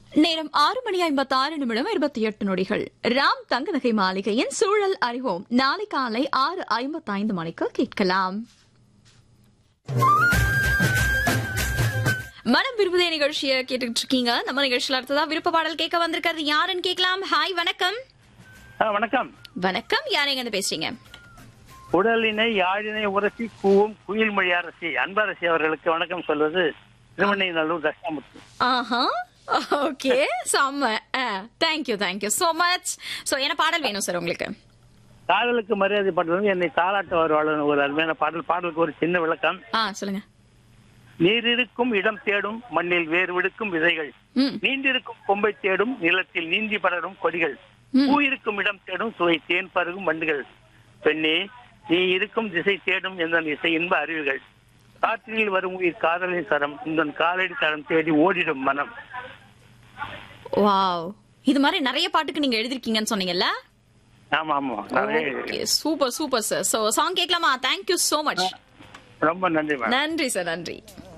நேரம் ஆறு மணி ஐம்பத்தி ஆறு நிமிடம் இருபத்தி எட்டு நொடிகள் ராம் தங்கநகை மாளிகையின் சூழல் அறிவோம் நாளை காலை ஆறு ஐம்பத்தி ஐந்து மணிக்கு கேட்கலாம் மனம் விரும்புதே நிகழ்ச்சியை கேட்டுட்டு இருக்கீங்க நம்ம நிகழ்ச்சியில அடுத்ததா விருப்ப பாடல் கேட்க வந்திருக்கிறது யாருன்னு கேட்கலாம் ஹாய் வணக்கம் ஆ, வணக்கம் வணக்கம் யார் எங்க இருந்து பேசுறீங்க உடலினை யாழினை உரசி கூவும் குயில்மொழி அரசி அன்பரசி அவர்களுக்கு வணக்கம் சொல்வது திருமணைநல்லூர் தட்சாமூர்த்தி ஆஹா ஓகே செம்ம thank you thank you so much so என்ன பாடல் வேணும் சார் உங்களுக்கு காதலுக்கு மரியாதை பட்டது என்னை தாளாட்ட வருவாளன் ஒரு அருமையான பாடல் பாடலுக்கு ஒரு சின்ன விளக்கம் ஆ சொல்லுங்க நீர் இருக்கும் இடம் தேடும் மண்ணில் வேறு விடுக்கும் விதைகள் ம் நீண்டிருக்கும் கொம்பை தேடும் நிலத்தில் நீந்தி படரும் கொடிகள் ம். பூ இருக்கும் இடம் தேடும் சுவை தேன் பருகும் வண்டுகள் பெண்ணே நீ இருக்கும் திசை தேடும் என்ற இசை இன்ப அறிவுகள் காற்றில் வரும் உயிர் காதலின் சரம் இந்த காலடி தரம் தேடி ஓடிடும் மனம் வாவ் இது மாதிரி நிறைய பாட்டுக்கு நீங்க எழுதிருக்கீங்கன்னு சொன்னீங்கல்ல ஆமா ஆமா நிறைய super super sir so song கேட்கலாமா தேங்க்யூ சோ மச் ரொம்ப நன்றி மேடம் நன்றி சார் நன்றி